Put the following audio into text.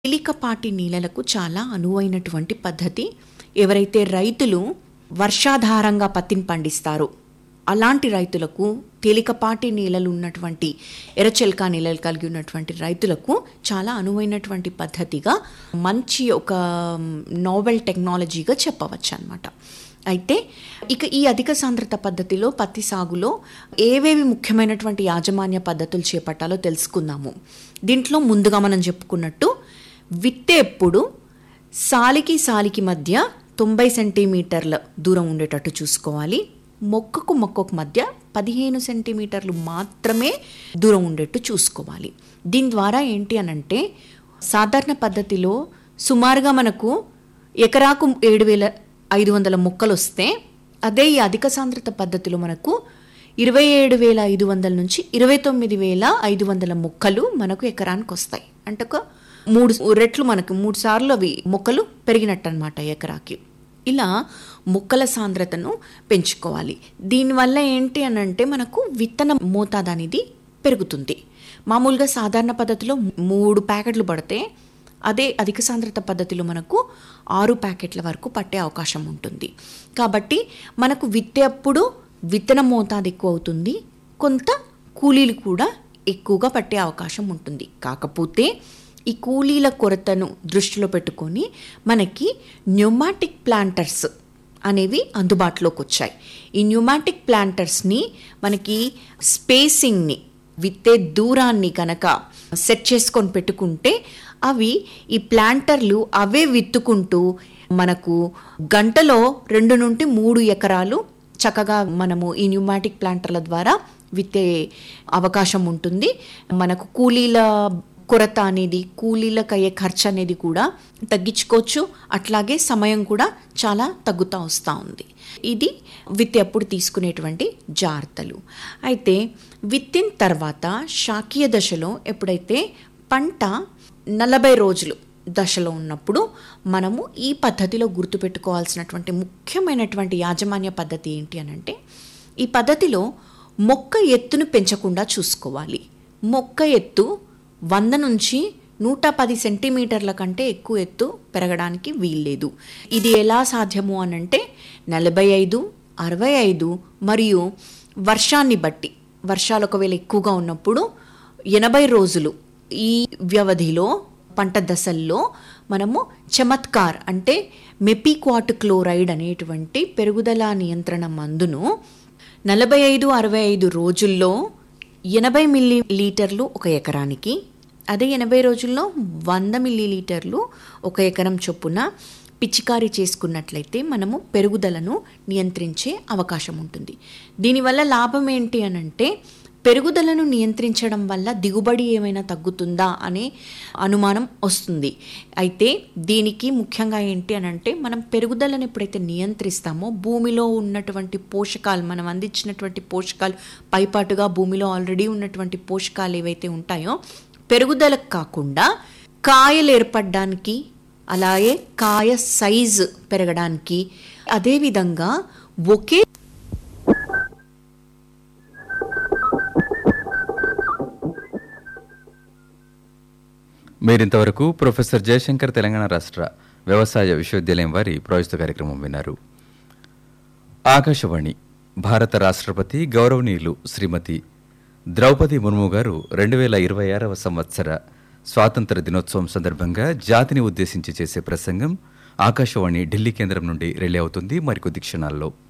తేలికపాటి నీళ్ళలకు చాలా అనువైనటువంటి పద్ధతి ఎవరైతే రైతులు వర్షాధారంగా పత్తిని పండిస్తారో అలాంటి రైతులకు తేలికపాటి నీళ్ళలు ఉన్నటువంటి ఎర్రచెలక నీళ్ళలు కలిగి ఉన్నటువంటి రైతులకు చాలా అనువైనటువంటి పద్ధతిగా మంచి ఒక నోవెల్ టెక్నాలజీగా చెప్పవచ్చు అనమాట అయితే ఇక ఈ అధిక సాంద్రత పద్ధతిలో పత్తి సాగులో ఏవేవి ముఖ్యమైనటువంటి యాజమాన్య పద్ధతులు చేపట్టాలో తెలుసుకుందాము దీంట్లో ముందుగా మనం చెప్పుకున్నట్టు విత్తేప్పుడు సాలికి సాలికి మధ్య తొంభై సెంటీమీటర్ల దూరం ఉండేటట్టు చూసుకోవాలి మొక్కకు మొక్కకు మధ్య పదిహేను సెంటీమీటర్లు మాత్రమే దూరం ఉండేట్టు చూసుకోవాలి దీని ద్వారా ఏంటి అనంటే సాధారణ పద్ధతిలో సుమారుగా మనకు ఎకరాకు ఏడు వేల ఐదు వందల మొక్కలు వస్తే అదే ఈ అధిక సాంద్రత పద్ధతిలో మనకు ఇరవై ఏడు వేల ఐదు వందల నుంచి ఇరవై తొమ్మిది వేల ఐదు వందల మొక్కలు మనకు ఎకరానికి వస్తాయి అంటే ఒక మూడు రెట్లు మనకు మూడు సార్లు అవి మొక్కలు పెరిగినట్టు అనమాట ఎకరాకి ఇలా మొక్కల సాంద్రతను పెంచుకోవాలి దీనివల్ల ఏంటి అని అంటే మనకు విత్తన మోతాదు అనేది పెరుగుతుంది మామూలుగా సాధారణ పద్ధతిలో మూడు ప్యాకెట్లు పడితే అదే అధిక సాంద్రత పద్ధతిలో మనకు ఆరు ప్యాకెట్ల వరకు పట్టే అవకాశం ఉంటుంది కాబట్టి మనకు విత్తేప్పుడు విత్తన మోతాదు ఎక్కువ అవుతుంది కొంత కూలీలు కూడా ఎక్కువగా పట్టే అవకాశం ఉంటుంది కాకపోతే ఈ కూలీల కొరతను దృష్టిలో పెట్టుకొని మనకి న్యూమాటిక్ ప్లాంటర్స్ అనేవి అందుబాటులోకి వచ్చాయి ఈ న్యూమాటిక్ ప్లాంటర్స్ని మనకి స్పేసింగ్ని విత్తే దూరాన్ని కనుక సెట్ చేసుకొని పెట్టుకుంటే అవి ఈ ప్లాంటర్లు అవే విత్తుకుంటూ మనకు గంటలో రెండు నుండి మూడు ఎకరాలు చక్కగా మనము ఈ న్యూమాటిక్ ప్లాంటర్ల ద్వారా విత్తే అవకాశం ఉంటుంది మనకు కూలీల కొరత అనేది కూలీలకు అయ్యే ఖర్చు అనేది కూడా తగ్గించుకోవచ్చు అట్లాగే సమయం కూడా చాలా తగ్గుతూ వస్తూ ఉంది ఇది విత్తి అప్పుడు తీసుకునేటువంటి జాగ్రత్తలు అయితే విత్తిన తర్వాత శాకీయ దశలో ఎప్పుడైతే పంట నలభై రోజులు దశలో ఉన్నప్పుడు మనము ఈ పద్ధతిలో గుర్తుపెట్టుకోవాల్సినటువంటి ముఖ్యమైనటువంటి యాజమాన్య పద్ధతి ఏంటి అని అంటే ఈ పద్ధతిలో మొక్క ఎత్తును పెంచకుండా చూసుకోవాలి మొక్క ఎత్తు వంద నుంచి నూట పది సెంటీమీటర్ల కంటే ఎక్కువ ఎత్తు పెరగడానికి వీల్లేదు ఇది ఎలా సాధ్యము అనంటే నలభై ఐదు అరవై ఐదు మరియు వర్షాన్ని బట్టి వర్షాలు ఒకవేళ ఎక్కువగా ఉన్నప్పుడు ఎనభై రోజులు ఈ వ్యవధిలో పంట దశల్లో మనము చమత్కార్ అంటే మెపిక్వాట్ క్లోరైడ్ అనేటువంటి పెరుగుదల నియంత్రణ మందును నలభై ఐదు అరవై ఐదు రోజుల్లో ఎనభై మిల్లీ లీటర్లు ఒక ఎకరానికి అదే ఎనభై రోజుల్లో వంద మిల్లీ లీటర్లు ఒక ఎకరం చొప్పున పిచికారీ చేసుకున్నట్లయితే మనము పెరుగుదలను నియంత్రించే అవకాశం ఉంటుంది దీనివల్ల లాభం ఏంటి అనంటే పెరుగుదలను నియంత్రించడం వల్ల దిగుబడి ఏమైనా తగ్గుతుందా అనే అనుమానం వస్తుంది అయితే దీనికి ముఖ్యంగా ఏంటి అని అంటే మనం పెరుగుదలను ఎప్పుడైతే నియంత్రిస్తామో భూమిలో ఉన్నటువంటి పోషకాలు మనం అందించినటువంటి పోషకాలు పైపాటుగా భూమిలో ఆల్రెడీ ఉన్నటువంటి పోషకాలు ఏవైతే ఉంటాయో పెరుగుదలకు కాకుండా కాయలు ఏర్పడడానికి అలాగే కాయ సైజు పెరగడానికి అదేవిధంగా ఒకే మీరింతవరకు ప్రొఫెసర్ జయశంకర్ తెలంగాణ రాష్ట్ర వ్యవసాయ విశ్వవిద్యాలయం వారి ప్రవేశ కార్యక్రమం విన్నారు ఆకాశవాణి భారత రాష్ట్రపతి గౌరవనీయులు శ్రీమతి ద్రౌపది ముర్ము గారు రెండు వేల ఇరవై ఆరవ సంవత్సర స్వాతంత్ర దినోత్సవం సందర్భంగా జాతిని ఉద్దేశించి చేసే ప్రసంగం ఆకాశవాణి ఢిల్లీ కేంద్రం నుండి రిలే అవుతుంది మరికొద్ది క్షణాల్లో